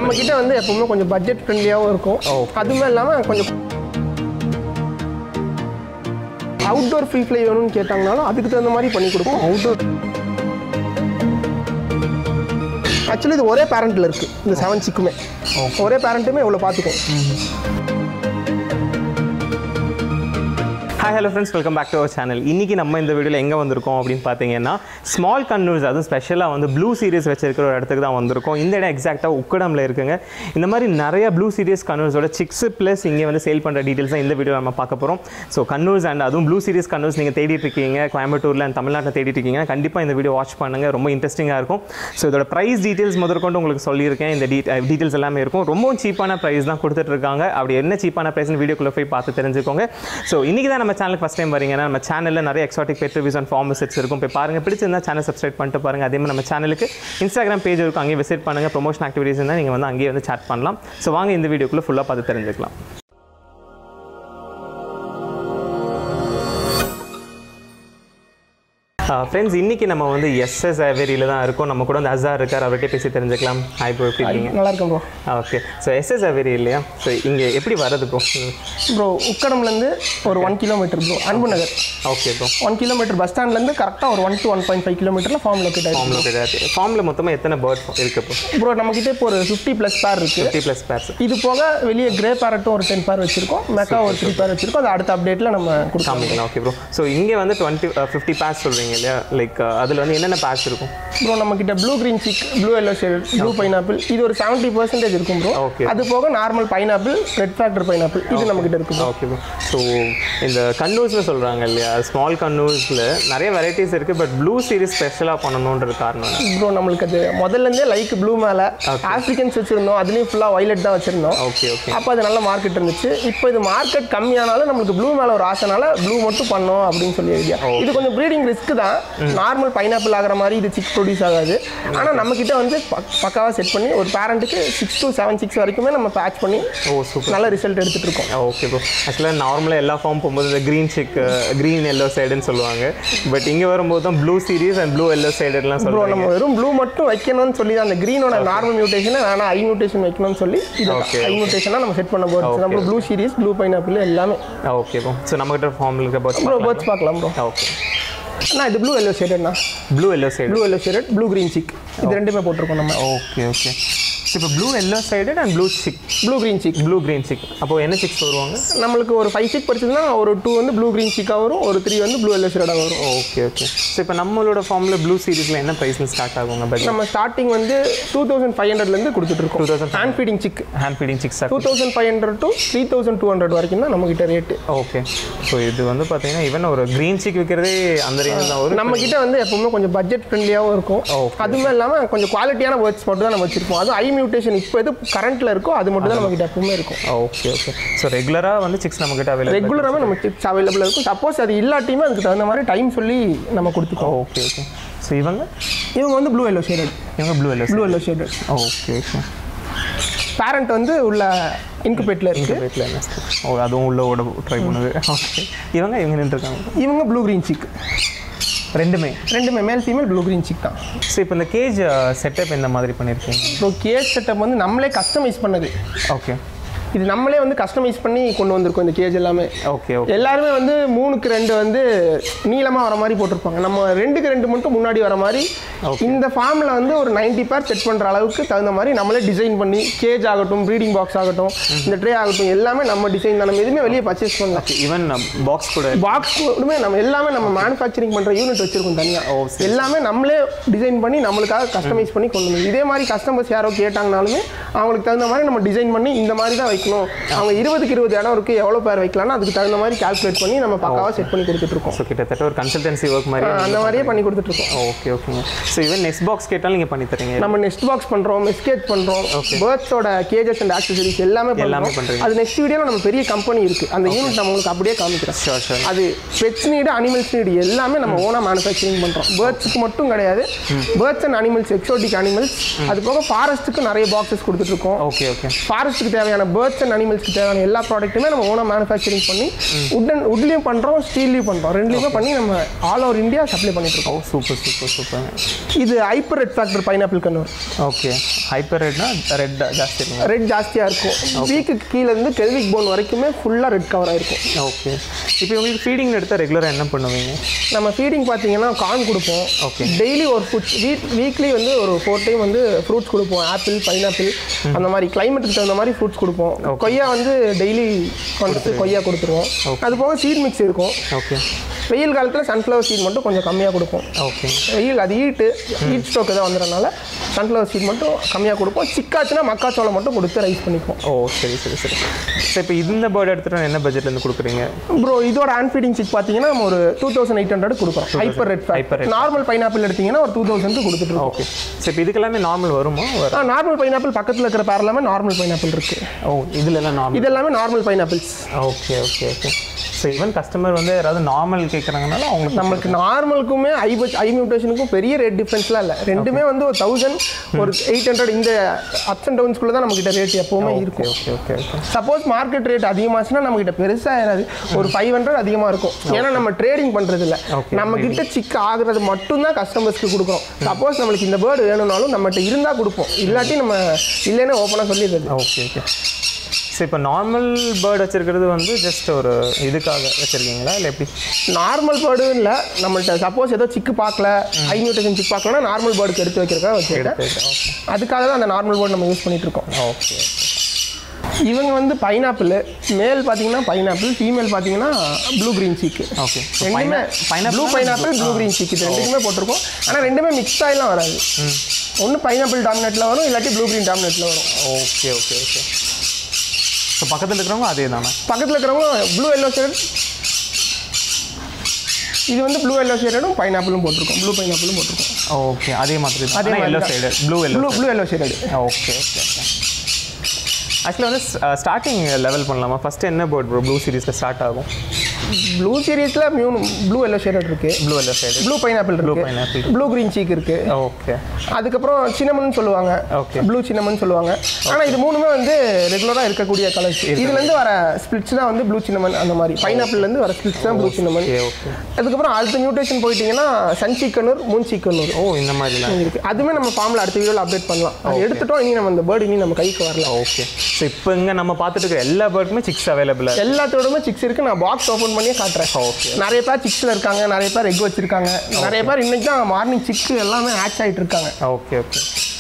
நம்ம கிட்ட வந்து எப்பவுமே கொஞ்சம் பட்ஜெட் ஃப்ரெண்ட்லியாகவும் இருக்கும் அதுவும் இல்லாமல் கொஞ்சம் அவுட்டோர் ஃப்ரீ ஃப்ளை வேணும்னு கேட்டாங்கனாலும் அதுக்கு தகுந்த மாதிரி பண்ணி கொடுப்போம் அவுட்டோர் ஆக்சுவலி இது ஒரே பேரண்ட்டில் இருக்குது இந்த செவன் சிக்குமே ஒரே பேரண்ட்டுமே இவ்வளோ பார்த்துக்கும் hi hello friends welcome back to our channel இன்றைக்கி நம்ம இந்த வீடியோவில் எங்கே வந்திருக்கோம் அப்படின்னு பார்த்தீங்கன்னா ஸ்மால் கன்னூர்ஸ் அதுவும் ஸ்பெஷலாக வந்து ப்ளூ சீரியஸ் வச்சிருக்கிற ஒரு இடத்துக்கு தான் வந்திருக்கோம் இந்த இடம் எக்ஸாக்டாக உக்கடமில் இருக்குங்க இந்த மாதிரி நிறைய ப்ளூ சீரியஸ் கன்னூர்ஸோட சிக்ஸ் ப்ளஸ் இங்கே வந்து சேல் பண்ணுற டீட்டெயில்ஸ் தான் இந்த வீடியோ நம்ம பார்க்க போகிறோம் ஸோ கன்னூர்ஸ் அண்ட் அதுவும் ப்ளூ சீரியஸ் கன்னூர்ஸ் நீங்கள் தேடிட்டு இருக்கீங்க கோயம்புத்தூரில் அண்ட் தமிழ்நாட்டில் தேடிட்டு இருக்கீங்க கண்டிப்பாக இந்த வீடியோ வாட்ச் பண்ணுங்கள் ரொம்ப இன்ட்ரெஸ்டிங்காக இருக்கும் ஸோ இதோட ப்ரைஸ் டீட்டெயில்ஸ் முதற்கொண்டு உங்களுக்கு சொல்லியிருக்கேன் இந்த டீ டீட்டெயில்ஸ் எல்லாமே இருக்கும் ரொம்பவும் சீப்பான ப்ரைஸ் தான் கொடுத்துட்டு இருக்காங்க அப்படி என்ன சீப்பான ப்ரைஸ்னு வீடியோக்குள்ளே போய் பார்த்து தெரிஞ்சுக்கோங்க ஸோ இன்றைக்கி தான் நம்ம சேனலுக்கு ஃபஸ்ட் டைம் வரீங்கன்னா நம்ம சேனலில் நிறைய exotic pet reviews and farm visits இருக்கும் போய் பாருங்க பிடிச்சிருந்தா சேனல் சப்ஸ்கிரைப் பண்ணிட்டு பாருங்க அதே மாதிரி நம்ம சேனலுக்கு இன்ஸ்டாகிராம் பேஜ் இருக்கும் அங்கேயே விசிட் பண்ணுங்க ப்ரொமோஷன் ஆக்டிவிட்டீஸ் இருந்தால் நீங்கள் வந்து அங்கேயே வந்து chat பண்ணலாம் ஸோ வாங்க இந்த வீடியோக்குள்ளே ஃபுல்லாக பார்த்து தெரிஞ்சுக்கலாம் ஃப்ரெண்ட்ஸ் இன்னைக்கு நம்ம வந்து எஸ்எஸ் அவேரியில் தான் இருக்கோம் நம்ம கூட வந்து அசார் இருக்கார் அவர்கிட்ட பேசி தெரிஞ்சுக்கலாம் ஹாய் ப்ரோ எப்படி இருக்கீங்க நல்லா இருக்கும் bro okay so SS aviary இல்லையா ஸோ இங்கே எப்படி வர்றது ப்ரோ ப்ரோ உக்கடம்லேருந்து ஒரு one kilometre bro Anbu Nagar okay bro one kilometre bus ஸ்டாண்ட்லேருந்து கரெக்டாக ஒரு one to one point five கிலோமீட்டரில் ஃபார்ம் லொக்கேட் ஆகிருக்கு ஃபார்மில் கிடையாது ஃபார்மில் மொத்தமாக எத்தனை பேர்ட் இருக்கு ப்ரோ ப்ரோ நம்மக்கிட்ட இப்போ ஒரு ஃபிஃப்டி ப்ளஸ் பேர் இருக்குது ஃபிஃப்டி ப்ளஸ் பேர்ஸ் இது போக வெளியே கிரே பேரட்டும் ஒரு டென் பேர் வச்சிருக்கோம் மெக்கா ஒரு த்ரீ பேர் வச்சிருக்கோம் அது அடுத்த அப்டேட்டில் நம்ம கொடுக்கலாம் காமிக்கலாம் ஓகே ப்ரோ ஸோ இங்கே வந்து டுவெண்ட்டி ஃபிஃப்டி பேர்ஸ் சொல்கிறீங்க இல்லையா லைக் அதில் வந்து என்னென்ன பேர்ஸ் இருக்கும் ப்ரோ நம்மக்கிட்ட blue green cheek blue yellow shade blue pineapple இது ஒரு செவன்ட்டி பர்சன்டேஜ் இருக்கும் ப்ரோ Okay. அது போக normal pineapple red factor pineapple இது நம்மக்கிட்ட இருக்கு ப்ரோ ஓகே ப்ரோ ஸோ இந்த கன்னூஸில் சொல்கிறாங்க இல்லையா ஸ்மால் கன்னூஸில் நிறைய வெரைட்டிஸ் இருக்குது பட் ப்ளூ சீரிஸ் ஸ்பெஷலாக பண்ணணுன்றது காரணம் என்ன? ப்ரோ நம்மளுக்கு அது முதல்லேருந்தே லைக் ப்ளூ மேலே ஆஃப்ரிக்கன்ஸ் வச்சுருந்தோம் அதுலேயும் ஃபுல்லாக வைலட் தான் வச்சுருந்தோம் ஓகே ஓகே அப்போ அது நல்ல மார்க்கெட் இருந்துச்சு இப்போ இது மார்க்கெட் கம்மியானாலும் நம்மளுக்கு ப்ளூ மேலே ஒரு ஆசைனால ப்ளூ மட்டும் பண்ணோம் அப்படின்னு சொல்லி ஐடியா இது கொஞ்சம் ப்ரீடிங் ரிஸ்க் தான் நார்மல் பைனாப்பிள் ஆகிற மாதிரி இது சிக் ப்ரொடியூஸ் ஆகாது ஆனால் நம்மக்கிட்ட வந்து பக்காவாக செட் பண்ணி ஒரு பேரண்ட்டுக்கு சிக்ஸ் to செவன் சிக்ஸ் வரைக்குமே நம்ம பேட்ச் பண்ணி ஓ சூப்பர் நல்ல ரிசல்ட் எடுத்துகிட்டு இருக்கோம் ஓகே ப்ரோ ஆக்சுவலாக நார்மலாக எல்லா ஃபார்ம் போகும்போது இந்த க்ரீன் சிக் க்ரீன் எல்லோ சைடுன்னு சொல்லுவாங்க பட் இங்கே வரும்போது தான் blue series and blue yellow சைடுலாம் ப்ரோ சொல்லுவாங்க நம்ம வெறும் ப்ளூ மட்டும் வைக்கணும்னு சொல்லி அந்த க்ரீனோட நார்மல் மியூட்டேஷனை வேணா ஐ மியூட்டேஷன் வைக்கணும்னு சொல்லி இது Okay, ஐ மியூட்டேஷனாக நம்ம செட் பண்ண போகிறோம் நம்ம ப்ளூ சீரிஸ் ப்ளூ பைனாப்பிள் எல்லாமே ஓகே ப்ரோ ஸோ நம்மகிட்ட ஃபார்மில் இருக்க ப்ரோ பேர்ட்ஸ் பேர்ட்ஸ் பார்க்கலாம் ப்ரோ ஓகே அண்ணா இது ப்ளூ எல்லோ ஷேடட்ண்ணா blue yellow side blue yellow shaded blue green cheek இது ரெண்டுமே போட்டிருக்கோம் நம்ம ஓகே ஓகே இப்போ blue yellow sided and blue cheek blue green cheek blue green cheek அப்போ என்ன சிக்ஸ் வருவாங்க நம்மளுக்கு ஒரு ஃபைவ் சிக் படிச்சதுன்னா ஒரு டூ வந்து ப்ளூ க்ரீன் சிக்காக வரும் ஒரு த்ரீ வந்து ப்ளூ எல்லோ ஷேடாக வரும் ஓகே ஓகே ஸோ இப்போ நம்மளோட ஃபார்மில் ப்ளூ சீரிஸில் என்ன ப்ரைஸில் ஸ்டார்ட் ஆகுங்க பட் நம்ம ஸ்டார்டிங் வந்து டூ தௌசண்ட் ஃபைவ் ஹண்ட்ரட்லேருந்து கொடுத்துட்ருக்கோம் 2500. Hand feeding chick hand feeding chicks two thousand five hundred to three thousand two hundred வரைக்கும் தான் நம்மக்கிட்ட ரேட்டு ஓகே ஸோ இது வந்து பார்த்தீங்கன்னா ஈவன் ஒரு க்ரீன் சிக் விற்கிறதே அந்த ரேஞ்சில் தான் வரும் நம்ம கிட்ட வந்து எப்பவுமே கொஞ்சம் பட்ஜெட் ஃப்ரெண்ட்லியாகவும் இருக்கும் Okay. அதுவும் இல்லாமல் கொஞ்சம் குவாலிட்டியான வேர்ட்ஸ் மட்டும் தான் நம்ம வச்சிருப்போம் அதுவும் ஐ மியூட்டேஷன் இப்போ எது கரண்ட்டில் இருக்கோ அது மட்டும் தான் நம்ம கிட்ட எப்பவுமே இருக்கும் ஓகே ஓகே ஸோ ரெகுலராக வந்து சிக்ஸ் நம்மக்கிட்ட அவைலபிள் ரெகுலராகவே நம்ம சிப்ஸ் அவைலபிளாக இருக்கும் சப்போஸ் அது இல்லாட்டியுமே அதுக்கு தகுந்த மாதிரி டைம் சொல்லி நம்ம கொடுத்துக்கோம் ஓகே ஓகே ஸோ இவங்க இவங்க வந்து ப்ளூ எல்லோ ஷேடட் இவங்க blue yellow blue yellow shaded okay okay parent வந்து உள்ள இன்குபேட்டில் இருக்கு வீட்டில் என்ன ஓ அதுவும் உள்ள ஓட ட்ரை பண்ணுது ஓகே இவங்க இவங்க நின்றுருக்காங்க இவங்க ப்ளூ கிரீன் சிக் ரெண்டுமே ரெண்டுமே male female blue green cheek தான் ஸோ இப்போ இந்த கேஜ் செட்டப் இந்த மாதிரி பண்ணியிருக்கீங்க ஸோ கேஜ் செட்டப் வந்து நம்மளே கஸ்டமைஸ் பண்ணது ஓகே இது நம்மளே வந்து கஸ்டமைஸ் பண்ணி கொண்டு வந்திருக்கோம் இந்த கேஜ் எல்லாமே ஓகே ஓகே எல்லாருமே வந்து மூணுக்கு ரெண்டு வந்து நீளமாக வர மாதிரி போட்டிருப்பாங்க நம்ம ரெண்டுக்கு ரெண்டு மட்டும் முன்னாடி வர மாதிரி இந்த ஃபார்மில் வந்து ஒரு 90 பேர் செட் பண்ணுற அளவுக்கு தகுந்த மாதிரி நம்மளே டிசைன் பண்ணி கேஜ் ஆகட்டும் ப்ரீடிங் பாக்ஸ் ஆகட்டும் இந்த ட்ரே ஆகட்டும் எல்லாமே நம்ம டிசைன் தான் நம்ம எதுவுமே வெளியே பர்ச்சேஸ் பண்ணலாம் ஈவன் பாக்ஸ் கூட பாக்ஸ் கூடமே நம்ம எல்லாமே நம்ம மேனுஃபேக்சரிங் பண்ணுற யூனிட் வச்சிருக்கோம் தனியாக ஓ, சரி. எல்லாமே நம்மளே டிசைன் பண்ணி நம்மளுக்காக கஸ்டமைஸ் பண்ணி கொண்டு வந்து இதே மாதிரி கஸ்டமர்ஸ் யாரோ கேட்டாங்கனாலுமே அவங்களுக்கு தகுந்த மாதிரி நம்ம டிசைன் பண்ணி இந்த மாதிரி தான் வைக்கணும் அவங்க இருபதுக்கு இருபது இடம் இருக்குது எவ்வளோ பேர் வைக்கலாம்னு அதுக்கு தகுந்த மாதிரி கால்குலேட் பண்ணி நம்ம பக்காவாக செட் பண்ணி கொடுத்துட்ருக்கோம் ஸோ கிட்டத்தட்ட ஒரு கன்சல்டன்சி ஒர்க் மாதிரி அந்த மாதிரியே பண்ணி கொடுத்துட்ருக்கோம் ஓகே ஓகேங்க ஸோ ஈவன் நெக்ஸ்ட் பாக்ஸ் கேட்டாலும் நீங்கள் பண்ணி தரீங்க நம்ம நெக்ஸ்ட் பாக்ஸ் பண்ணுறோம் மெஸ்கேஜ் பண்ணுறோம் பேர்ட்ஸோட கேஜஸ் அண்ட் ஆக்சசரிஸ் எல்லாமே எல்லாமே பண்ணுறோம் பண்றீங்க. அது நெக்ஸ்ட் வீடியோவில் நம்ம பெரிய கம்பெனி இருக்குது அந்த யூனிட் நம்ம உங்களுக்கு அப்படியே காமிக்கிறோம் ஷோர் ஷோர் அது பெட்ஸ் நீடு அனிமல்ஸ் நீடு எல்லாமே நம்ம ஓனாக மேனுஃபேக்சரிங் பண்ணுறோம் பேர்ட்ஸுக்கு மட்டும் கிடையாது birds and animals exotic animals அது போக ஃபாரஸ்ட்டுக்கு நிறைய பாக்ஸஸ் கொடுத்துட்ருக்கோம் ஓகே ஓகே ஃபாரஸ்ட்டுக்கு தேவையான பேர்ட்ஸ் பேர்ட்ஸ் அண்ட் அனிமல்ஸ்க்கு தேவையான எல்லா ப்ராடக்ட்டுமே நம்ம ஓனாக மேனுஃபேக்சரிங் பண்ணி உட்டன் உட்லேயும் பண்ணுறோம் ஸ்டீல்லையும் பண்ணுறோம் ரெண்டுலேயுமே பண்ணி நம்ம ஆல் ஓவர் இந்தியா சப்ளை பண்ணிட்டு இருக்கோம் ஓ சூப்பர் சூப்பர் சூப்பர் இது hyper red factor pineapple conure okay hyper ரெட்னா ரெட் ஜாஸ்தி இருக்குங்க ரெட் ஜாஸ்தியாக இருக்கும் வீக்குக்கு கீழே இருந்து பெல்விக் போன் வரைக்குமே ஃபுல்லாக ரெட் கவர் ஆயிருக்கும் ஓகே இப்போ உங்களுக்கு ஃபீடிங் எடுத்தால் ரெகுலராக என்ன பண்ணுவீங்க நம்ம ஃபீடிங் பார்த்தீங்கன்னா கார்ன் கொடுப்போம் Okay. டெய்லி ஒரு ஃபுட் வீக் வீக்லி வந்து ஒரு ஃபோர் டைம் வந்து ஃப்ரூட்ஸ் கொடுப்போம் ஆப்பிள் பைனாப்பிள் அந்த மாதிரி கிளைமேட்டுக்கு தகுந்த மாதிரி ஃப்ரூட்ஸ் கொடுப்போம் கொய்யா வந்து டெய்லி வந்து கொய்யா கொடுத்துருவோம் அது போக சீட் மிக்ஸ் இருக்கும் ஓகே வெயில் காலத்தில் சன்ஃப்ளவர் சீட் மட்டும் கொஞ்சம் கம்மியாக கொடுப்போம் ஓகே வெயில் அது ஹீட்டு ஹீட் ஸ்டோக் தான் வந்துடுறதுனால சன்ஃப்ளவர் சீட் மட்டும் கம்மியாக கொடுப்போம் சிக்காச்சுன்னா மக்காச்சோளம் மட்டும் கொடுத்து ரைஸ் பண்ணிப்போம் ஓ சரி சரி சரி சரி இப்போ இந்த பேர்டு எடுத்துகிட்டு என்ன பட்ஜெட்லேருந்து கொடுக்குறீங்க ப்ரோ இதோட ஹேண்ட் ஃபீடிங் சிக் பார்த்தீங்கன்னா நம்ம ஒரு டூ தௌசண்ட் எயிட் ஹண்ட்ரட் கொடுக்குறோம் hyper red Hyper red normal pineapple எடுத்தீங்கன்னா ஒரு டூ தௌசண்ட் கொடுத்துட்டு இருக்கோம் ஓகே சரி இப்போ இதுக்கெல்லாமே நார்மல் வருமா வர ஆ நார்மல் பைனாப்பிள் பக்கத்தில் இருக்கிற பேர் எல்லாமே நார்மல் பைனாப்பிள் இருக்கு ஓ இதுல எல்லாம் நார்மல் இது எல்லாமே normal pineapples okay okay okay so even customer வந்து யாராவது நார்மல் கேட்குறாங்கனால அவங்களுக்கு நம்மளுக்கு நார்மலுக்குமே ஐ ஐ மியூட்டேஷனுக்கும் பெரிய ரேட் டிஃப்ரென்ஸ்லாம் இல்லை ரெண்டுமே வந்து ஒரு தௌசண்ட் ஒரு எயிட் ஹண்ட்ரட் இந்த அப்ஸ் அண்ட் டவுன்ஸ்குள்ளே தான் நம்மகிட்ட ரேட் எப்போவுமே இருக்கும் okay okay okay suppose market rate அதிகமாச்சுன்னா நம்மகிட்ட பெருசாக ஏறாது ஒரு ஃபைவ் ஹண்ட்ரட் அதிகமாக இருக்கும் ஏன்னா நம்ம ட்ரேடிங் பண்ணுறது இல்லை Okay, நம்ம கிட்ட சிக் ஆகுறது மட்டும்தான் கஸ்டமர்ஸ்க்கு கொடுக்குறோம் சப்போஸ் நம்மளுக்கு இந்த பேர்டு வேணும்னாலும் நம்மகிட்ட இருந்தால் கொடுப்போம் இல்லாட்டி நம்ம இல்லைன்னு ஓப்பனாக சொல்லிடுறது ஓகே ஓகே ஸோ இப்போ நார்மல் பேர்டு வச்சிருக்கிறது வந்து ஜஸ்ட் ஒரு இதுக்காக வச்சுருக்கீங்களா இல்லை எப்படி நார்மல் பேர்டு இல்லை நம்மள்ட்ட சப்போஸ் ஏதோ சிக்கு பார்க்கல ஐ மியூட்டேஷன் சிக் பார்க்கலன்னா நார்மல் பேர்டுக்கு எடுத்து வைக்கிறதுக்காக வச்சுருக்கேன் ஓகே அதுக்காக தான் அந்த நார்மல் பேர்டு நம்ம யூஸ் பண்ணிட்டு இருக்கோம் ஓகே இவங்க வந்து பைனாப்பிள் மேல் பார்த்தீங்கன்னா பைனாப்பிள் ஃபீமேல் பார்த்தீங்கன்னா ப்ளூ கிரீன் சீக்கு ஓகே ரெண்டுமே pineapple blue pineapple blue green cheek இது ரெண்டுக்குமே போட்டிருக்கோம் ஆனால் ரெண்டுமே மிக்ஸ் ஆகிலாம் வராது ஒன்று பைனாப்பிள் டாமினேட்டில் வரும் இல்லாட்டி ப்ளூ கிரீன் டாமினேட்டில் வரும் ஓகே ஓகே ஓகே ஸோ பக்கத்தில் இருக்கிறவங்க அதே தானே பக்கத்தில் இருக்கிறவங்க ப்ளூ எல்லோ ஷேட் இது வந்து ப்ளூ எல்லோ ஷேடும் பைனாப்பிளும் போட்டிருக்கோம் ப்ளூ பைனாப்பிளும் போட்டிருக்கோம் ஓகே அதே மாதிரி அதே மாதிரி எல்லோ தான். Side blue yellow blue blue yellow shade okay okay okay ஆக்சுவலாக வந்து ஸ்டார்டிங் லெவல் பண்ணலாமா ஃபஸ்ட்டு என்ன போர்ட் ப்ரோ ப்ளூ சீரிஸில் ஸ்டார்ட் ஆகும் ப்ளூ சீரியஸில் மியூன் ப்ளூ எல்லோ ஷேட் இருக்கு blue yellow side blue pineapple blue இருக்கு பைனாப்பிள் ப்ளூ கிரீன் சீக் இருக்கு ஓகே அதுக்கப்புறம் சின்னமன் சொல்லுவாங்க Okay. ப்ளூ சின்னமன் சொல்லுவாங்க ஆனால் இது மூணுமே வந்து ரெகுலராக இருக்கக்கூடிய கலர்ஸ் இதுலேருந்து வர ஸ்பிளிட்ஸ் தான் வந்து ப்ளூ சின்னமன் அந்த மாதிரி பைனாப்பிள்லேருந்து வர ஸ்பிளிட்ஸ் தான் ப்ளூ சின்னமன் ஓகே ஓகே அதுக்கப்புறம் அடுத்த மியூட்டேஷன் போயிட்டீங்கன்னா சன் சீக்கனூர் மூன் சீக்கனூர் ஓ இந்த மாதிரிலாம் இருக்கு அதுவுமே நம்ம ஃபார்மில் அடுத்த வீடியோவில் அப்டேட் பண்ணலாம் அது எடுத்துட்டோம் இனி நம்ம இந்த பேர்டு இனி நம்ம கைக்கு வரல ஓகே ஸோ இப்போ இங்கே நம்ம பார்த்துட்டு இருக்க எல்லா பேர்டுமே சிக்ஸ் அவைலபிளாக எல்லாத்தோடமே சிக்ஸ் இருக்கு நான் பாக்ஸ் ஓப்பன் பண்ணியே காட்டுறேன் Okay. நிறைய பேர் சிக்ஸில் இருக்காங்க நிறைய பேர் எக் வச்சிருக்காங்க நிறைய பேர் இன்னைக்கு தான் மார்னிங் சிக்ஸ் எல்லாமே ஆக்ட் ஆகிட்டு இருக்காங்க ஓகே ஓகே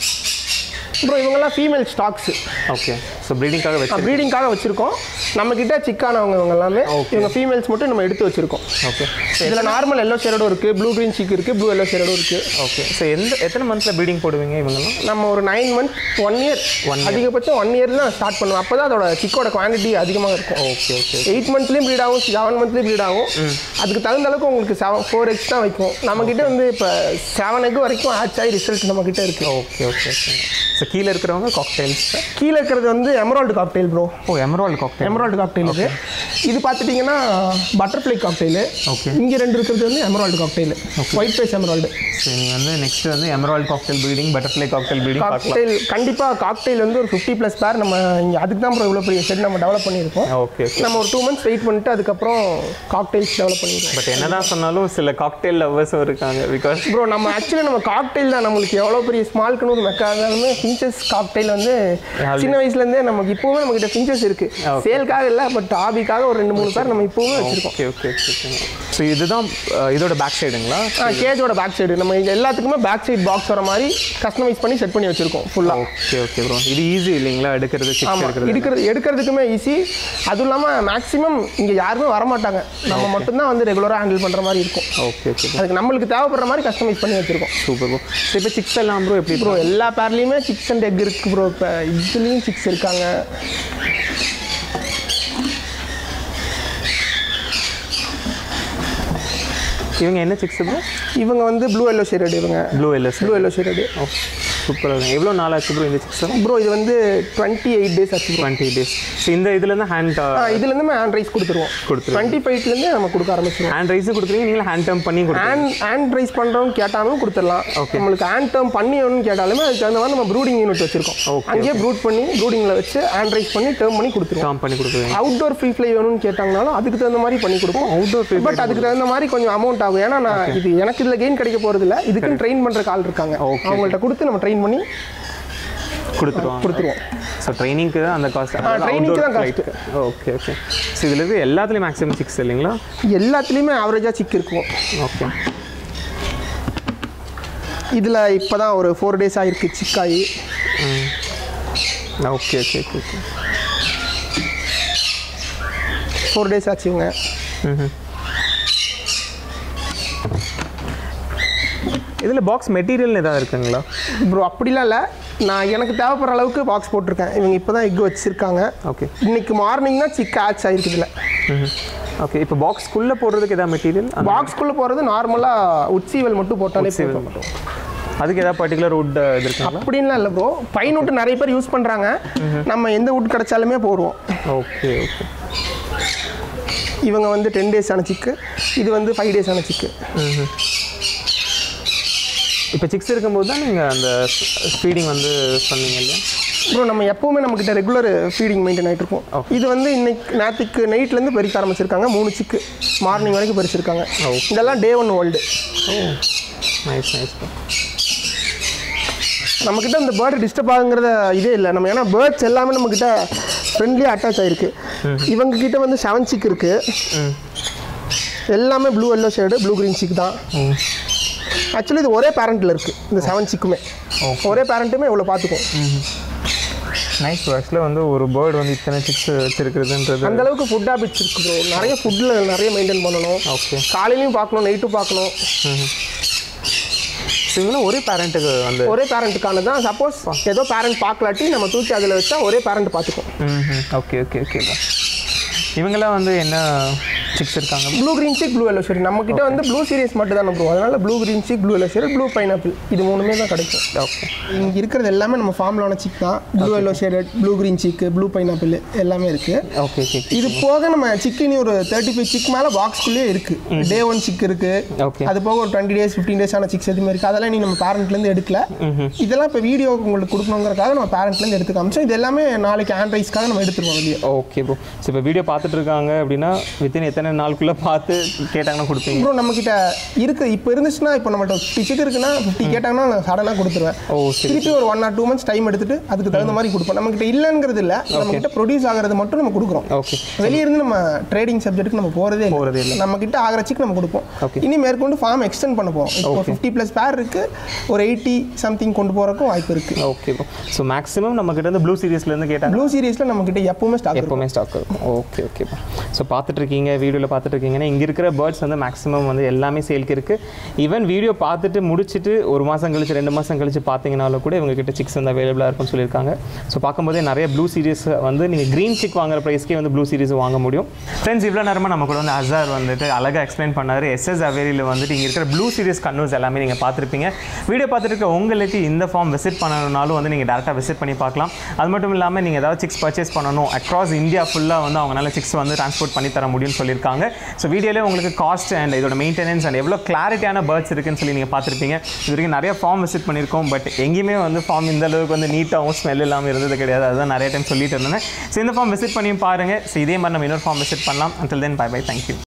அப்புறம் இவங்கெல்லாம் ஃபீமேல் ஸ்டாக்ஸ் ஓகே ஸோ ப்ரீடிங்காக வச்சு ப்ரீடிங்காக வச்சிருக்கோம் நம்ம கிட்ட சிக்கானவங்க இவங்க எல்லாமே Okay. இவங்க ஃபீமேல்ஸ் மட்டும் நம்ம எடுத்து வச்சிருக்கோம் ஓகே இதில் நார்மல் எல்லோ ஷேடடும் இருக்கு ப்ளூ கிரீன் சிக் இருக்கு ப்ளூ எல்லோ ஷேடடும் இருக்கு ஓகே ஸோ எந்த எத்தனை மந்த்தில் ப்ரீடிங் போடுவீங்க இவங்கெல்லாம் நம்ம ஒரு நைன் மந்த் ஒன் இயர் அதிகபட்சம் ஒன் இயர் தான் ஸ்டார்ட் பண்ணுவோம் அப்போ தான் அதோட சிக்கோட குவான்டிட்டி அதிகமாக இருக்கும் ஓகே ஓகே எயிட் மந்த்லேயும் ப்ரீட் ஆகும் செவன் மந்த்லேயும் ப்ரீட் ஆகும் அதுக்கு தகுந்த அளவுக்கு உங்களுக்கு செவன் ஃபோர் எக்ஸ் தான் வைக்கும் நம்ம கிட்ட வந்து இப்போ செவன் எக் வரைக்கும் ஆச் ஆகி ரிசல்ட் நம்ம கிட்ட இருக்கு ஓகே ஓகே ஓகே ஸோ கீழே இருக்கிறவங்க காக்டெயில்ஸ் கீழே இருக்கிறது வந்து emerald cocktail bro oh emerald cocktail emerald cocktail இது இது பார்த்துட்டிங்கன்னா பட்டர்ஃப்ளை காக்டெயில் Okay. இங்கே ரெண்டு இருக்கிறது வந்து emerald cocktail white face emerald so நீங்கள் வந்து நெக்ஸ்ட் வந்து emerald cocktail breeding butterfly cocktail breeding பார்க்கலாம் காக்டெயில் கண்டிப்பாக காக்டெயில் வந்து ஒரு ஃபிஃப்டி ப்ளஸ் பேர் நம்ம இங்கே அதுக்கு தான் ப்ரோ இவ்வளோ பெரிய செட் நம்ம டெவலப் பண்ணியிருக்கோம் ஓகே ஓகே நம்ம ஒரு டூ மந்த்ஸ் வெயிட் பண்ணிட்டு அதுக்கப்புறம் காக்டெயில்ஸ் டெவலப் பண்ணியிருக்கோம் பட் என்னதான் சொன்னாலும் சில காக்டெயில் லவ்வர்ஸும் இருக்காங்க பிகாஸ் ப்ரோ நம்ம ஆக்சுவலி நம்ம காக்டெயில் தான் நம்மளுக்கு எவ்வளோ பெரிய ஸ்மால் கனூர் மெக்கா இருந்தாலுமே ஃபின்ச்சஸ் காக்டெயில் வந்து சின்ன வயசுலேருந்தே நமக்கு இப்போவுமே நம்மகிட்ட ஃபின்ச்சஸ் இருக்கு சேல்க்காக இல்லை பட் ஹாபிக்காக ஒரு ரெண்டு மூணு பேர் நம்ம இப்போவுமே வச்சிருக்கோம் ஓகே ஓகே ஓகே ஸோ இதுதான் அஹ், இதோட பேக் சைடுங்களா கேஜோட பேக் சைடு நம்ம இது எல்லாத்துக்குமே பேக் சைடு பாக்ஸ் வர மாதிரி கஸ்டமைஸ் பண்ணி செட் பண்ணி வச்சிருக்கோம் ஃபுல்லாக ஓகே ஓகே ப்ரோ இது ஈஸி இல்லைங்களா எடுக்கிறது சிக்ஸ் ஆமாம் எடுக்கிறது எடுக்கிறது எடுக்கிறதுக்குமே ஈஸி அதுவும் இல்லாமல் மேக்ஸிமம் இங்கே யாருமே வரமாட்டாங்க நம்ம மட்டும்தான் வந்து ரெகுலராக ஹேண்டில் பண்ணுற மாதிரி இருக்கும் ஓகே ஓகே அதுக்கு நம்மளுக்கு தேவைப்படுற மாதிரி கஸ்டமைஸ் பண்ணி வச்சிருக்கோம் சூப்பர் ப்ரோ ஸோ இப்போ சிக்ஸ் எல்லாம் ப்ரோ எப்படி ப்ரோ எல்லா பேர்லேயுமே சிக்ஸ் அண்ட் எக் இருக்கு ப்ரோ இப்போ இதுலேயும் சிக்ஸ் இருக்காங்க இவங்க என்ன சிக்ஸ் ப்ரோ இவங்க வந்து ப்ளூ எல்லோ ஷேடட் இவங்க blue yellow blue yellow shaded சூப்பராக எவ்வளோ நாள் ஆச்சு ப்ரோ இந்த சிக்ஸ் ப்ரோ இது வந்து டுவெண்ட்டி எயிட் டேஸ் ஆச்சு ப்ரோ டுவெண்ட்டி டேஸ் ஸோ இந்த இதுலேருந்து ஹேண்ட் இதுலேருந்து நம்ம ஹேண்ட் ரைஸ் கொடுத்துருவோம் கொடுத்துருவோம் டுவெண்ட்டி ஃபைவ்லேருந்து நம்ம கொடுக்க ஆரம்பிச்சிருவோம் ஹேண்ட் ரைஸும் கொடுக்குறீங்க நீங்களும் ஹேண்ட் டர்ம் பண்ணி கொடுக்குறீங்க ஹேண்ட் ஹேண்ட் ரைஸ் பண்ணுறோம் கேட்டாலும் கொடுத்துடலாம் நம்மளுக்கு ஹேண்ட் டேர்ம் பண்ணி வேணும்னு கேட்டாலுமே அதுக்கு தகுந்த மாதிரி நம்ம ப்ரூடிங் யூனிட் வச்சிருக்கோம் Okay, அங்கேயே ப்ரூட் பண்ணி ப்ரூடிங்கில் வச்சு ஹேண்ட் ரைஸ் பண்ணி டேர்ம் பண்ணி கொடுத்துருவோம் டர்ம் பண்ணி கொடுக்குறீங்க அவுட்டோர் ஃப்ரீ ஃப்ளை வேணும்னு கேட்டாங்கனாலும் அதுக்கு தகுந்த மாதிரி பண்ணி கொடுப்போம் அவுட்டோர் ஃபீல் பட் அதுக்கு தகுந்த மாதிரி கொஞ்சம் அமௌண்ட் ஆகும் ஏன்னா நான் இது எனக்கு இதில் கெயின் கிடைக்க போகிறது இல்லை இதுக்குன்னு ட்ரெயின் பண்ணுற ஆள் இருக்காங்க Okay. அவங்கள்ட்ட கொடுத்து நம்ம ட்ரெயின் பண்ணி கொடுத்துருவாங்க கொடுத்துருவோம் ஸோ ட்ரைனிங்க்கு தான் அந்த காஸ்ட் training க்கு தான் cost. ஓகே ஓகே ஸோ இதில் இருக்க எல்லாத்துலேயும் மேக்ஸிமம் சிக்ஸ் இல்லைங்களா எல்லாத்துலேயுமே ஆவரேஜாக சிக் இருக்கும் ஓகே இதில் இப்போ தான் ஒரு ஃபோர் டேஸ் ஆயிருக்கு சிக்காயி okay okay okay okay four days ஆச்சுங்க இதில் பாக்ஸ் மெட்டீரியல் ஏதாவது இருக்குங்களா ப்ரோ அப்படிலாம் இல்லை நான் எனக்கு தேவைப்படுற அளவுக்கு பாக்ஸ் போட்டிருக்கேன் இவங்க இப்போ தான் எக் வச்சுருக்காங்க ஓகே இன்னைக்கு மார்னிங் தான் சிக் ஆச் ஆயிருக்கு இதில் ஓகே இப்போ பாக்ஸ்க்குள்ளே போடுறதுக்கு ஏதாவது மெட்டீரியல் பாக்ஸ்குள்ளே போகிறது நார்மலாக உட்சீவல் மட்டும் போட்டாலே போதும் அதுக்கு ஏதாவது பர்டிகுலர் வுட் இது இருக்குங்களா அப்படின்லாம் இல்லை ப்ரோ பைன் வுட் நிறைய பேர் யூஸ் பண்ணுறாங்க நம்ம எந்த வுட் கிடைச்சாலுமே போடுவோம் ஓகே ஓகே இவங்க வந்து டென் டேஸ் ஆன சிக்கு இது வந்து ஃபைவ் டேஸ் ஆன சிக்கு இப்போ சிக்ஸ் இருக்கும்போது தான் நீங்கள் அந்த ஃபீடிங் வந்து சொன்னீங்க இல்லையா ப்ரோ நம்ம எப்பவுமே நம்மக்கிட்ட ரெகுலர் ஃபீடிங் மெயின்டைன் ஆகிட்டு இருக்கும் Okay. இது வந்து இன்னைக்கு நேற்றுக்கு நைட்லேருந்து பெருக்க ஆரம்பிச்சிருக்காங்க மூணு சிக்கு மார்னிங் வரைக்கும் பறிச்சிருக்காங்க Okay. இதெல்லாம் day one world oh nice nice நம்மக்கிட்ட இந்த பேர்டு டிஸ்டர்ப் ஆகுங்கிறத இதே இல்லை நம்ம ஏன்னா பேர்ட்ஸ் எல்லாமே நம்மக்கிட்ட ஃப்ரெண்ட்லியாக அட்டாச் ஆகிருக்கு இவங்க கிட்ட வந்து செவன் சிக் இருக்குது எல்லாமே blue yellow shade blue green chick தான் ஆக்சுவலி இது ஒரே பேரண்ட்டில் இருக்குது இந்த செவன் சிக்குமே ஒரே பேரண்ட்டுமே இவ்வளோ பார்த்துக்கும் நைஸ் ஆக்சுவலாக வந்து ஒரு பேர்டு வந்து இத்தனை சிக்ஸ் வச்சிருக்கிறதுன்றது அந்த அளவுக்கு ஃபுட் ஹேபிட்ஸ் இருக்கு ப்ரோ நிறைய ஃபுட்டில் நிறைய மெயின்டைன் பண்ணணும் ஓகே காலையிலையும் பார்க்கணும் நைட்டும் பார்க்கணும் ஸோ இவங்களும் ஒரே பேரண்ட்டுக்கு வந்து ஒரே பேரண்ட்டுக்கான தான் சப்போஸ் ஏதோ பேரண்ட் பார்க்கலாட்டி நம்ம தூக்கி அதில் வச்சா ஒரே பேரண்ட் பார்த்துக்கும் ஓகே ஓகே ஓகே இவங்கெல்லாம் வந்து என்ன சிக்ஸ் இருக்காங்க blue green cheek blue yellow shade நம்ம கிட்ட வந்து ப்ளூ சீரியஸ் மட்டும் தான் ப்ரோ அதனால blue green cheek blue yellow shade blue pineapple இது மூணுமே தான் கிடைக்கும் ஓகே இங்கே இருக்கிறது எல்லாமே நம்ம ஃபார்மில் ஆன சிக் தான் blue yellow shaded blue green cheek blue pineapple எல்லாமே இருக்குது ஓகே ஓகே இது போக நம்ம சிக்கினி ஒரு தேர்ட்டி ஃபைவ் சிக் மேலே பாக்ஸ்குள்ளேயே இருக்குது டே ஒன் சிக் இருக்குது ஓகே அது போக ஒரு டுவெண்ட்டி டேஸ் ஃபிஃப்டீன் டேஸ் ஆன சிக்ஸ் எதுவுமே இருக்குது அதெல்லாம் நீ நம்ம பேரண்ட்லேருந்து எடுக்கல இதெல்லாம் இப்போ வீடியோ உங்களுக்கு கொடுக்கணுங்கிறக்காக நம்ம பேரண்ட்லேருந்து எடுத்து காமிச்சோம் இது எல்லாமே நாளைக்கு ஹேண்ட் ரைஸ்க்காக நம்ம எடுத்துருவோம் வெளியே ஓகே ப்ரோ ஸோ இப்போ வீடியோ பார்த்துட்டு இருக்காங்க அப்படின்னா வித்தின் எத்தனை நாளுக்குள்ளே பார்த்து கேட்டாங்கன்னா கொடுப்பீங்க ப்ரோ நம்மக்கிட்ட இருக்கு இப்போ இருந்துச்சுன்னா இப்போ நம்மகிட்ட ஃபிஃப்டி சிக் இருக்குன்னா ஃபிஃப்டி கேட்டாங்கன்னா நான் சடனாக கொடுத்துருவேன் ஓ சரி திருப்பி ஒரு one or two months time எடுத்துட்டு அதுக்கு தகுந்த மாதிரி கொடுப்போம் நம்மகிட்ட இல்லைங்கிறது இல்லை நம்மகிட்ட ப்ரொடியூஸ் ஆகிறது மட்டும் நம்ம கொடுக்குறோம் ஓகே வெளியே இருந்து நம்ம ட்ரேடிங் சப்ஜெக்ட்டுக்கு நம்ம போகிறதே போறதே இல்ல. நம்ம கிட்ட ஆகிற சிக் நம்ம கொடுப்போம் Okay. இனி மேற்கொண்டு ஃபார்ம் எக்ஸ்டெண்ட் பண்ண போவோம் இப்போ ஃபிஃப்டி ப்ளஸ் பேர் இருக்கு ஒரு எயிட்டி சம்திங் கொண்டு போகிறக்கும் வாய்ப்பு இருக்கு ஓகே ப்ரோ ஸோ மேக்ஸிமம் நம்ம கிட்ட இருந்து ப்ளூ சீரிஸ்லேருந்து கேட்டாங்க ப்ளூ சீரிஸில் நம்ம கிட்ட எப்பவுமே ஸ்டாக் இருக்கும் எப்போவுமே ஸ்டாக் இருக்கும் ஓகே ஓகே ஸோ பார்த்துட்டு இருக்கீங்க வீடியோவில் பார்த்துட்டு இருக்கீங்கன்னா இங்கே இருக்கிற பேர்ட்ஸ் வந்து மேக்ஸிமம் வந்து எல்லாமே சேல்க்கு இருக்குது ஈவன் வீடியோ பார்த்துட்டு முடிச்சுட்டு ஒரு மாதம் கழிச்சு ரெண்டு மாதம் கழிச்சு பார்த்தீங்கனாலும் கூட இவங்க கிட்ட சிக்ஸ் வந்து அவைலபிளாக இருக்கும்னு சொல்லியிருக்காங்க ஸோ பார்க்கும்போதே நிறைய ப்ளூ சீரிஸ் வந்து நீங்கள் க்ரீன் சிக் வாங்குற ப்ரைஸ்க்கே வந்து ப்ளூ சீரிஸ் வாங்க முடியும் ஃப்ரெண்ட்ஸ் இவ்வளோ நேரமாக நம்ம கூட வந்து அசார் வந்துட்டு அழகாக எக்ஸ்பிளைன் பண்ணார் எஸ்எஸ் அவேரியில் வந்துட்டு இங்கே இருக்கிற ப்ளூ சீரிஸ் கன்னூஸ் எல்லாமே நீங்கள் பார்த்துருப்பீங்க வீடியோ பார்த்துட்டு இருக்க உங்களுக்கு இந்த ஃபார்ம் விசிட் பண்ணணும்னாலும் வந்து நீங்கள் டேரெக்டாக விசிட் பண்ணி பார்க்கலாம் அது மட்டும் இல்லாமல் நீங்கள் ஏதாவது சிக்ஸ் பர்ச்சேஸ் பண்ணணும் அக்ராஸ் இந்தியா ஃபுல்லாக வந்து அவங்களால சிக்ஸ் வந்து ட்ரான்ஸ்போர்ட் பண்ணி தர முடியும்னு சொல்லியிருக்காங்க ஸோ வீடியோலேயே உங்களுக்கு காஸ்ட் அண்ட் இதோட மெயின்டெனன்ஸ் அண்ட் எவ்வளோ கிளாரிட்டியான பேர்ட்ஸ் இருக்குன்னு சொல்லி நீங்கள் பார்த்துருப்பீங்க இது வரைக்கும் நிறைய ஃபார்ம் விசிட் பண்ணியிருக்கோம் பட் எங்கேயுமே வந்து ஃபார்ம் இந்த அளவுக்கு வந்து நீட்டாகவும் ஸ்மெல் இல்லாமல் இருந்தது கிடையாது அதுதான் நிறைய டைம் சொல்லிட்டு இருந்தேன் ஸோ இந்த ஃபார்ம் விசிட் பண்ணியும் பாருங்கள் ஸோ இதே மாதிரி நம்ம இன்னொரு ஃபார்ம் விசிட் பண்ணலாம் until then bye bye thank you